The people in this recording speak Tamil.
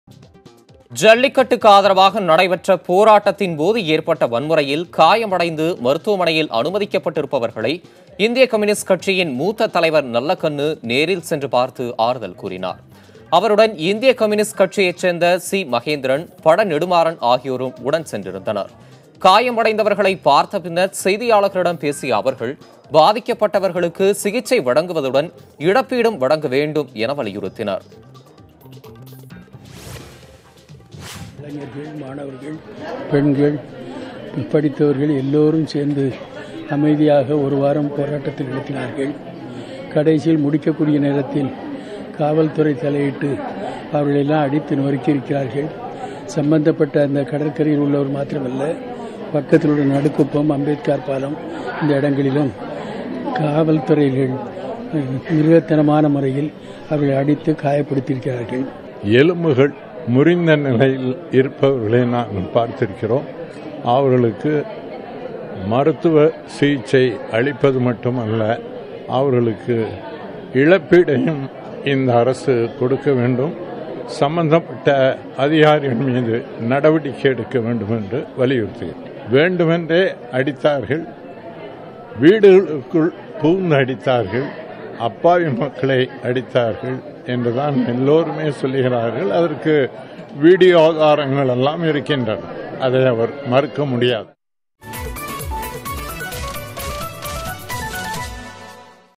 ஜல்லிக்கட்டுக்கு ஆதரவாக நடைபெற்ற போராட்டத்தின் போது ஏற்பட்ட வன்முறையில் காயமடைந்து மருத்துவமனையில் அனுமதிக்கப்பட்டிருப்பவர்களை இந்திய கம்யூனிஸ்ட் கட்சியின் மூத்த தலைவர் நல்லக்கண்ணு நேரில் சென்று பார்த்து ஆறுதல் கூறினார் அவருடன் இந்திய கம்யூனிஸ்ட் கட்சியைச் சேர்ந்த சி மகேந்திரன் பட நெடுமாறன் ஆகியோரும் உடன் சென்றிருந்தனர் காயமடைந்தவர்களை பார்த்த பின்னர் செய்தியாளர்களிடம் பேசிய அவர்கள் பாதிக்கப்பட்டவர்களுக்கு சிகிச்சை வழங்குவதுடன் இழப்பீடும் வழங்க வேண்டும் என வலியுறுத்தினர் இளைஞர்கள் மாணவர்கள் பெண்கள் படித்தவர்கள் எல்லோரும் சேர்ந்து அமைதியாக ஒரு வாரம் போராட்டத்தில் நடத்தினார்கள் கடைசியில் முடிக்கக்கூடிய நேரத்தில் காவல்துறை தலையிட்டு அவர்களெல்லாம் அடித்து நொறுக்கியிருக்கிறார்கள் சம்பந்தப்பட்ட அந்த கடற்கரையில் உள்ளவர் மாத்திரமல்ல பக்கத்தில் உள்ள நடுக்குப்பம் அம்பேத்கர் பாலம் இந்த இடங்களிலும் காவல்துறைகள் மிருகத்தனமான முறையில் அவர்களை அடித்து காயப்படுத்தியிருக்கிறார்கள் எலும்புகள் முறிந்த நிலையில் இருப்பவர்களை நான் பார்த்திருக்கிறோம் அவர்களுக்கு மருத்துவ சிகிச்சை அளிப்பது மட்டுமல்ல அவர்களுக்கு இழப்பீடையும் இந்த அரசு கொடுக்க வேண்டும் சம்பந்தப்பட்ட அதிகாரிகள் மீது நடவடிக்கை எடுக்க வேண்டும் என்று வலியுறுத்துகிறேன் வேண்டுமென்றே அடித்தார்கள் வீடுகளுக்குள் புகுந்து அடித்தார்கள் அப்பாவி மக்களை அடித்தார்கள் என்றுதான் எல்லோருமே சொல்லுகிறார்கள் அதற்கு வீடியோ ஆதாரங்கள் எல்லாம் இருக்கின்றன அதை அவர் மறுக்க முடியாது